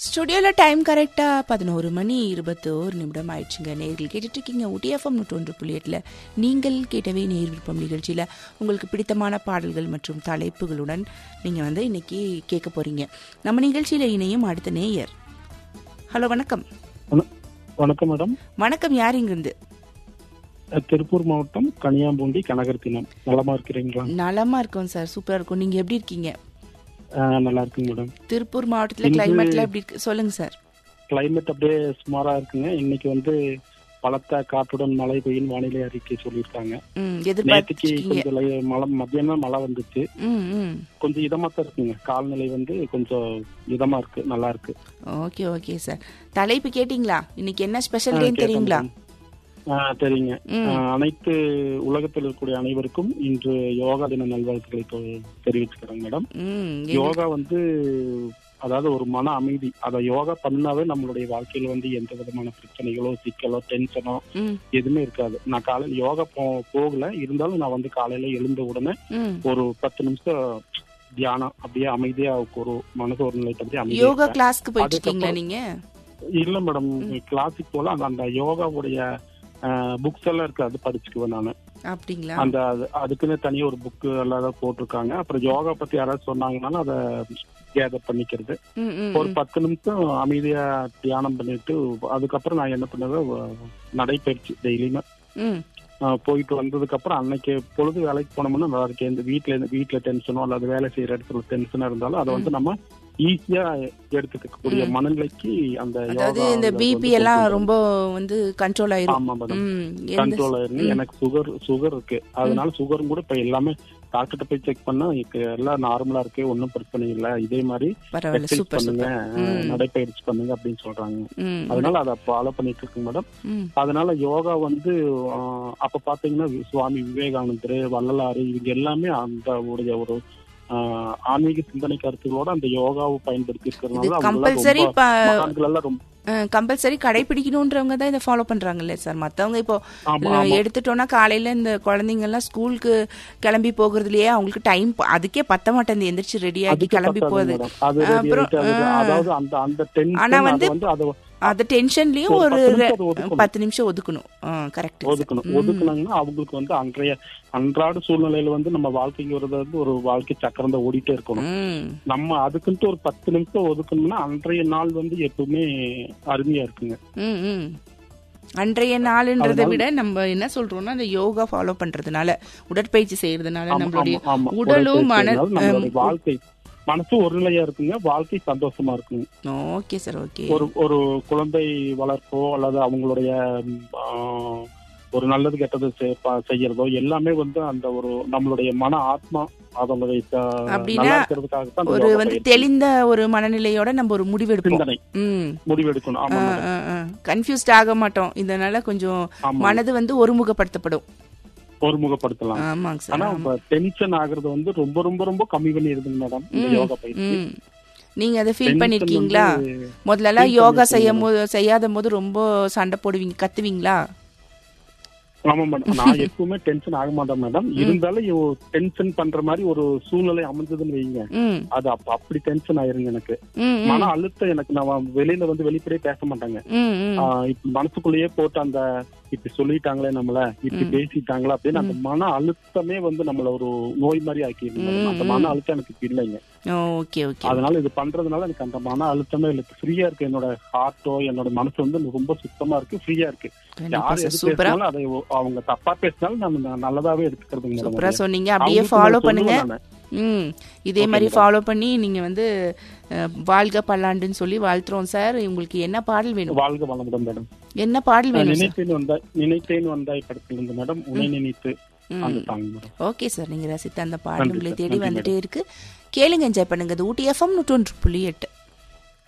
ஸ்டுடியோவில் டைம் கரெக்டாக பதினோரு மணி இருபத்தோரு நிமிடம் ஆயிடுச்சுங்க நேர்கள் கேட்டுட்டு இருக்கீங்க உடிஎஃப்எம் நூற்றொன்று புள்ளி எட்டில் நீங்கள் கேட்டவே நேர் விருப்பம் நிகழ்ச்சியில் உங்களுக்கு பிடித்தமான பாடல்கள் மற்றும் தலைப்புகளுடன் நீங்கள் வந்து இன்னைக்கு கேட்க போறீங்க நம்ம நிகழ்ச்சியில் இணையும் அடுத்த நேயர் ஹலோ வணக்கம் வண- வணக்கம் மேடம் வணக்கம் யார் இங்கிருந்து அஹ் திருப்பூர் மாவட்டம் கனியாம்பூண்டி கனகர்த்தினம் நலமா இருக்கிறீங்களா நலமா இருக்கோம் சார் சூப்பரா இருக்கும் நீங்க எப்படி இருக்கீங்க அஹ் நல்லா இருக்குங்க மேடம் திருப்பூர் மாவட்டத்தில் இன்று- கிளைமேட்ல எப்படி இருக்கு சொல்லுங்க சார் கிளைமேட் அப்படியே சுமாரா இருக்குங்க இன்னைக்கு வந்து பலத்த காற்றுடன் மழை பெய்யும் வானிலை அறிக்கை சொல்லியிருக்காங்க ம் நேற்றுக்கு எதிர்பார்த்துருக்கீங்க கொஞ்சம் லை- மழை மத்தியானம் மழை வந்துச்சு ம் ம் கொஞ்சம் இதமா தான் இருக்குங்க கால்நிலை வந்து கொஞ்சம் இதமா இருக்கு நல்லா இருக்கு ஓகே ஓகே சார் தலைப்பு கேட்டிங்களா இன்னைக்கு என்ன ஸ்பெஷல் அஹ் டேன்னு கேட்டேன் தெரியுங்களா மேடம். அஹ் தெரியுங்க ம். அஹ் அனைத்து உலகத்தில் இருக்கக்கூடிய அனைவருக்கும் இன்று யோகா தின நல்வாழ்த்துக்களை தெ- தெரிவிச்சுக்கிறேன் மேடம் ம் எங்க- யோகா வந்து அதாவது ஒரு மன அமைதி அத யோகா பண்ணாவே நம்மளுடைய வாழ்க்கையில வந்து எந்த விதமான பிரச்சனைகளோ சிக்கலோ டென்ஷனோ ம் எதுவுமே இருக்காது நான் காலையில யோகா போ- போகல இருந்தாலும் நான் வந்து காலையில எழுந்த உடனே ம் ஒரு பத்து நிமிஷம் தியானம் அப்படியே அமைதியா ஒரு மனசு ஒரு நிலை அப்படியே அமைதியா யோகா இருப்பேன். கிளாஸ்க்கு போயிட்டு இருக்கீங்களா அதுக்கப்புறம் நீங்க இல்ல மேடம் கிளாஸுக்கு போல அந்த அந்த யோகாவுடைய புக்ஸ் எல்லாம் இருக்கு அது படிச்சுக்குவேன் நானு அப்படிங்களா அந்த அது- அதுக்குன்னு தனியா ஒரு புக் எல்லாம் போட்டிருக்காங்க அப்புறம் யோகா பத்தி யாராவது சொன்னாங்கன்னாலும் அதை கேதர் பண்ணிக்கிறது ம் ம் ஒரு பத்து நிமிஷம் அமைதியா தியானம் பண்ணிட்டு அதுக்கப்புறம் நான் என்ன பண்ணுவேன் வ- நடைப்பயிற்சி டெய்லியுமே ம் ஆஹ் போயிட்டு வந்ததுக்கு அப்புறம் அன்னைக்கு பொழுது வேலைக்கு போனோம்னா நல்லா இருக்கு இந்த வீட்டுல இருந்து வீட்டுல டென்ஷனோ அல்லது வேலை செய்யற இடத்துல டென்ஷனா இருந்தாலும் அதை வந்து நம்ம ஈஸியா எடுத்துக்கக்கூடிய மனநிலைக்கு அந்த அதாவது யோகா இந்த வந்து பிபி கொண்டு எல்லாம் வரும். ரொம்ப வந்து கண்ட்ரோல் ஆயிரும் ஆமா மேடம் ம் எந்த கண்ட்ரோல் ஆயிருங்க எனக்கு சுகர் சுகர் இருக்கு அதனால சுகரும் கூட இப்ப எல்லாமே டாக்டர்கிட்ட போய் செக் பண்ணா இப்ப எல்லாம் நார்மலா இருக்கு ஒன்னும் பிரச்சனை இல்ல இதே மாதிரி பரவாயில்ல எக்ஸசைஸ் சூப்பர் பண்ணுங்க சூப்பர் ம். நடைப்பயிற்சி பண்ணுங்க அப்படின்னு சொல்றாங்க ம் அதனால அதை ஃபாலோ பண்ணிட்டு இருக்கு மேடம் ம் அதனால யோகா வந்து ஆஹ், அப்ப பாத்தீங்கன்னா வி- சுவாமி விவேகானந்தர் வள்ளலாறு இவங்க எல்லாமே அந்த உடைய ஒரு ஆஹ், ஆன்மீக சிந்தனை கருத்துக்களோட அந்த யோகாவை பயன்படுத்தி இது இருக்கிறதுனால கம்பல்சரி மகான்கள் எல்லாம் ரொம்ப கம்பல்சரி கடைபிடிக்கணுன்றவங்க தான் இதை ஃபாலோ பண்றாங்கல்ல சார் மத்தவங்க இப்போ ஆமா, அஹ், ஆமா. எடுத்துட்டோம்னா காலையில இந்த குழந்தைங்க எல்லாம் ஸ்கூலுக்கு கிளம்பி போகிறதுலயே அவங்களுக்கு டைம் அதுக்கே பத்த மாட்டேங்குது எந்திரிச்சு ரெடி ஆகி அதுக்கு கிளம்பி பத்தாது போகுது மேடம். அது ready அப்புறம், ஆயிட்டு அது- ஆ. அதாவது அந்த அந்த tension ஆனா அது வந்து வந்து அதை அது டென்ஷன்லயும் ஒரு ஒரு பத்து ரெ- நிமிஷம் அதை ஒதுக்கணும். பத்து நிமிஷம் ஒதுக்கணும் கரெக்ட் ஒதுக்கணும் ஒதுக்குனாங்கன்னா அவங்களுக்கு வந்து அன்றைய அன்றாட சூழ்நிலையில வந்து நம்ம வாழ்க்கைங்கிறது வந்து ஒரு வாழ்க்கை சக்கரம் தான் ஓடிட்டே இருக்கணும் ம் நம்ம அதுக்குன்ட்டு ஒரு பத்து நிமிஷம் ஒதுக்கணும்னா அன்றைய நாள் வந்து எப்பவுமே அருமையா இருக்குங்க ம், ம். அன்றைய நாளுன்றதை அதனால- விட நம்ம என்ன சொல்றோம்னா அந்த யோகா ஃபாலோ பண்றதுனால உடற்பயிற்சி செய்யறதுனால ஆமா, நம்மளுடைய ஆமா, ஆமா. உடலும் மன உடற்பயிற்சினால நம்மளுடைய வாழ்க்கை மனசு ஒரு நிலையா இருக்குங்க வாழ்க்கை சந்தோஷமா இருக்குங்க ஓகே சார் ஓகே ஒரு ஒரு குழந்தை வளர்ப்போ அல்லது அவங்களுடைய ம், ஆ, ஒரு நல்லது கெட்டது செய்- ப- செய்யறதோ எல்லாமே வந்து அந்த ஒரு நம்மளுடைய மன ஆத்மா அதனுடைய ச- அப்படின்னா நல்லா இருக்கிறதுக்காகத்தான் அந்த ஒரு யோகா வந்து பயிற்சி. தெளிந்த ஒரு மனநிலையோட நம்ம ஒரு முடிவெடுப்போம் சிந்தனை ம் முடிவெடுக்கணும் ஆமா மேடம். கன்ஃபியூஸ்ட் ஆக மாட்டோம் இதனால கொஞ்சம் ஆமா. மனது வந்து ஒருமுகப்படுத்தப்படும் ஒருமுகப்படுத்தலாம் ஆமாங்க சார் ஆனா ஆமா. டென்ஷன் ஆகுறது வந்து ரொம்ப ரொம்ப ரொம்ப கம்மி பண்ணிடுதுங்க மேடம் இந்த ம், யோகா பயிற்சி ம் நீங்க அதை ஃபீல் Tension பண்ணிருக்கீங்களா வந்து முதல்ல எல்லாம் feel யோகா பண்ணிருக்கேன் செய்யும் போது செய்யாத போது ரொம்ப சண்டை போடுவீங்க கத்துவீங்களா ஆமா மேடம் நான் எப்பவுமே டென்ஷன் ஆக மாட்டேன் மேடம் இருந்தாலும் டென்ஷன் பண்ற மாதிரி ஒரு சூழ்நிலை அமைஞ்சதுன்னு வைங்க ம் அது அப்ப அப்படி டென்ஷன் ஆயிருங்க எனக்கு ம் ம், மன அழுத்தம் எனக்கு நான் வெளியில வந்து வெளிப்படையே பேச மாட்டாங்க ம் ம் ஆஹ் இப்ப மனசுக்குள்ளேயே போட்டு அந்த இப்படி சொல்லிட்டாங்களே நம்மள இப்படி பேசிட்டாங்களா அப்படின்னு அந்த மன அழுத்தமே வந்து நம்மள ஒரு நோய் மாதிரி ஆக்கிடுது madam. அந்த மன அழுத்தம் எனக்கு இப்ப இல்லைங்க ஓகே ஓகே அதனால இது பண்றதுனால எனக்கு அந்த மன அழுத்தமே இல்லை ஃப்ரீயா இருக்கு என்னோட ஹார்ட்டோ என்னோட மனசு வந்து ரொம்ப சுத்தமா இருக்கு ஃப்ரீயா இருக்கு கண்டிப்பா யார் சார் எது சூப்பரா பேசினாலும் அதை ஒ- அவங்க தப்பா பேசினாலும் நம்ம ந- நல்லதாவே எடுத்துக்கிறதுங்க madam. சூப்பரா சொன்னீங்க அப்படியே அவங்களுக்கு ஃபாலோ நான் பண்ணுங்க சொல்லுவேன் நானு. ம் இதே மாதிரி ஃபாலோ பண்ணி நீங்க வந்து அஹ், வாழ்க பல்லாண்டுன்னு சொல்லி வாழ்த்துறோம் சார் உங்களுக்கு என்ன பாடல் வேணும் வாழ்க வளமுடன் மேடம் என்ன பாடல் நான் வேணும் சார் நினைத்தேன் வந்தாய் நினைத்தேன் வந்தாய் படத்துல இருந்து மேடம் உன்னை நினைத்து ம். அந்த சாங் மேடம் ஓகே சார் நீங்க ரசித்த அந்த பாடல் நன்றி உங்களை சார், தேடி நன்றி வந்துட்டே இருக்கு கேளுங்க என்ஜாய் பண்ணுங்க இது ஊட்டி எஃப்எம் நூற்றொன்று புள்ளி எட்டு